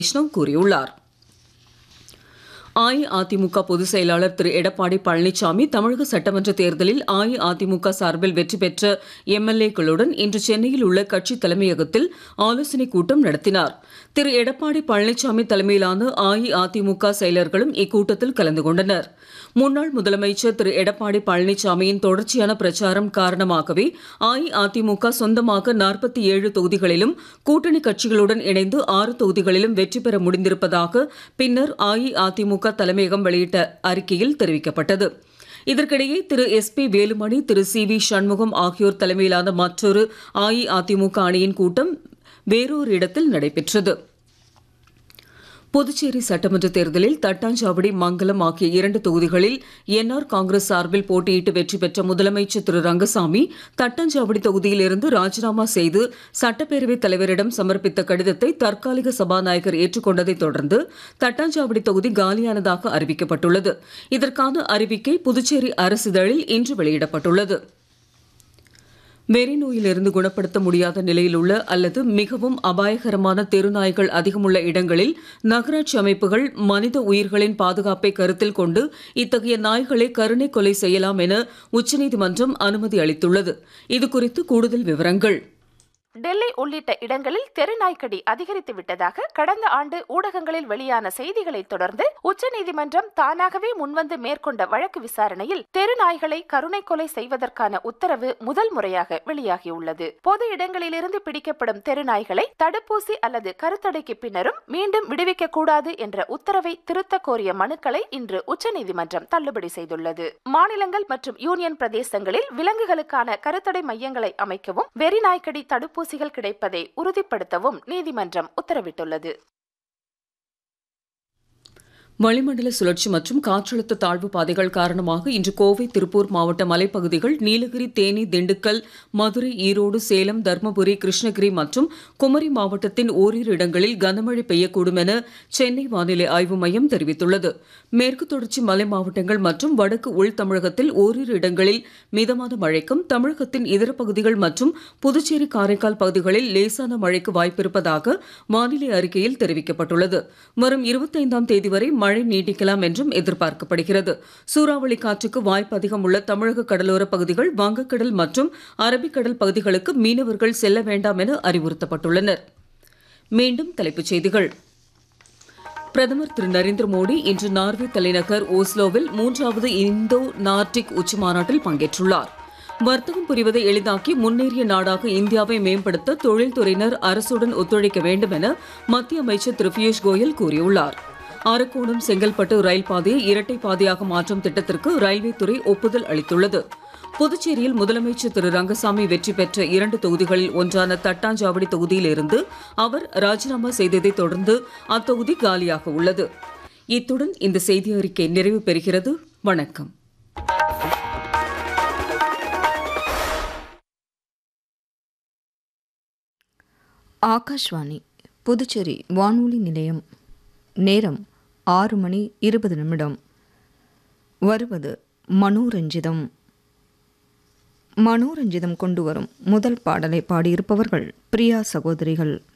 வைஷ்ணவ் கூறியுள்ளார் அஇஅதிமுக பொதுச் செயலாளர் திரு எடப்பாடி பழனிசாமி தமிழக சட்டமன்ற தேர்தலில் அஇஅதிமுக சார்பில் வெற்றி பெற்ற எம்எல்ஏக்களுடன் இன்று சென்னையில் உள்ள கட்சி தலைமையகத்தில் ஆலோசனைக் கூட்டம் நடத்தினார் திரு எடப்பாடி பழனிசாமி தலைமையிலான அஇஅதிமுக செயலர்களும் இக்கூட்டத்தில் கலந்து கொண்டனர் முன்னாள் முதலமைச்சர் திரு எடப்பாடி பழனிசாமியின் தொடர்ச்சியான பிரச்சாரம் காரணமாகவே அஇஅதிமுக சொந்தமாக நாற்பத்தி ஏழு தொகுதிகளிலும் கூட்டணி கட்சிகளுடன் இணைந்து ஆறு தொகுதிகளிலும் வெற்றி பெற முடிந்திருப்பதாக பின்னர் அஇஅதிமுக தலைமையகம் வெளியிட்ட அறிக்கையில் தெரிவிக்கப்பட்டது இதற்கிடையே திரு எஸ் பி வேலுமணி திரு சி வி சண்முகம் ஆகியோர் தலைமையிலான மற்றொரு அஇஅதிமுக அணியின் கூட்டம் வேறொரு இடத்தில் நடைபெற்றது புதுச்சேரி சட்டமன்ற தேர்தலில் தட்டாஞ்சாவடி மங்கலம் ஆகிய இரண்டு தொகுதிகளில் என்ஆர் காங்கிரஸ் சார்பில் போட்டியிட்டு வெற்றி பெற்ற முதலமைச்சர் திரு ரங்கசாமி தட்டாஞ்சாவடி தொகுதியிலிருந்து ராஜினாமா செய்து சட்டப்பேரவைத் தலைவரிடம் சமர்ப்பித்த கடிதத்தை தற்காலிக சபாநாயகர் ஏற்றுக்கொண்டதைத் தொடர்ந்து தட்டாஞ்சாவடி தொகுதி காலியானதாக அறிவிக்கப்பட்டுள்ளது இதற்கான அறிவிக்கை புதுச்சேரி அரசிதழில் இன்று வெளியிடப்பட்டுள்ளது வெறி நோயிலிருந்து குணப்படுத்த முடியாத நிலையில் உள்ள அல்லது மிகவும் அபாயகரமான தெருநாய்கள் அதிகமுள்ள இடங்களில் நகராட்சி அமைப்புகள் மனித உயிர்களின் பாதுகாப்பை கருத்தில் கொண்டு இத்தகைய நாய்களை கருணை கொலை செய்யலாம் என உச்சநீதிமன்றம் அனுமதி அளித்துள்ளது இதுகுறித்து கூடுதல் விவரங்கள் டெல்லி உள்ளிட்ட இடங்களில் தெருநாய்க்கடி அதிகரித்து விட்டதாக கடந்த ஆண்டு ஊடகங்களில் வெளியான செய்திகளை தொடர்ந்து உச்சநீதிமன்றம் தானாகவே முன்வந்து மேற்கொண்ட வழக்கு விசாரணையில் தெருநாய்களை கருணை கொலை செய்வதற்கான உத்தரவு முதல் முறையாக வெளியாகியுள்ளது பொது இடங்களிலிருந்து பிடிக்கப்படும் தெருநாய்களை தடுப்பூசி அல்லது கருத்தடைக்கு பின்னரும் மீண்டும் விடுவிக்க கூடாது என்ற உத்தரவை திருத்த கோரிய மனுக்களை இன்று உச்சநீதிமன்றம் தள்ளுபடி செய்துள்ளது மாநிலங்கள் மற்றும் யூனியன் பிரதேசங்களில் விலங்குகளுக்கான கருத்தடை மையங்களை அமைக்கவும் வெறிநாய்க்கடி தடுப்பு தடுப்பூசிகள் கிடைப்பதை உறுதிப்படுத்தவும் நீதிமன்றம் உத்தரவிட்டுள்ளது வளிமண்டல சுழற்சி மற்றும் காற்றழுத்த தாழ்வு பாதைகள் காரணமாக இன்று கோவை திருப்பூர் மாவட்ட மலைப்பகுதிகள் நீலகிரி தேனி திண்டுக்கல் மதுரை ஈரோடு சேலம் தர்மபுரி கிருஷ்ணகிரி மற்றும் குமரி மாவட்டத்தின் ஓரிரு இடங்களில் கனமழை பெய்யக்கூடும் என சென்னை வானிலை ஆய்வு மையம் தெரிவித்துள்ளது மேற்கு தொடர்ச்சி மலை மாவட்டங்கள் மற்றும் வடக்கு உள் தமிழகத்தில் ஓரிரு இடங்களில் மிதமான மழைக்கும் தமிழகத்தின் இதர பகுதிகள் மற்றும் புதுச்சேரி காரைக்கால் பகுதிகளில் லேசான மழைக்கு வாய்ப்பிருப்பதாக வானிலை அறிக்கையில் தெரிவிக்கப்பட்டுள்ளது வரும் இருபத்தைந்தாம் தேதி வரை மழை நீடிக்கலாம் என்றும் எதிர்பார்க்கப்படுகிறது சூறாவளி காற்றுக்கு வாய்ப்பு அதிகம் உள்ள தமிழக கடலோர பகுதிகள் வங்கக்கடல் மற்றும் அரபிக்கடல் பகுதிகளுக்கு மீனவர்கள் செல்ல வேண்டாம் என அறிவுறுத்தப்பட்டுள்ளனர் மீண்டும் தலைப்புச் செய்திகள் பிரதமர் திரு நரேந்திர மோடி இன்று நார்வே தலைநகர் ஓஸ்லோவில் மூன்றாவது இந்தோ நார்டிக் உச்சி மாநாட்டில் பங்கேற்றுள்ளார் வர்த்தகம் புரிவதை எளிதாக்கி முன்னேறிய நாடாக இந்தியாவை மேம்படுத்த தொழில்துறையினர் அரசுடன் ஒத்துழைக்க வேண்டும் என மத்திய அமைச்சர் திரு பியூஷ் கோயல் கூறியுள்ளார் அரக்கோணம் செங்கல்பட்டு ரயில் பாதையை இரட்டை பாதையாக மாற்றும் திட்டத்திற்கு ரயில்வே துறை ஒப்புதல் அளித்துள்ளது புதுச்சேரியில் முதலமைச்சர் திரு ரங்கசாமி வெற்றி பெற்ற இரண்டு தொகுதிகளில் ஒன்றான தட்டாஞ்சாவடி தொகுதியிலிருந்து அவர் ராஜினாமா செய்ததை தொடர்ந்து அத்தொகுதி காலியாக உள்ளது இத்துடன் இந்த செய்தி அறிக்கை நிறைவு பெறுகிறது வணக்கம் ஆகாஷ்வாணி புதுச்சேரி வானொலி நிலையம் நேரம் ஆறு மணி இருபது நிமிடம் வருவது மனோரஞ்சிதம் மனோரஞ்சிதம் கொண்டு வரும் முதல் பாடலை பாடியிருப்பவர்கள் பிரியா சகோதரிகள்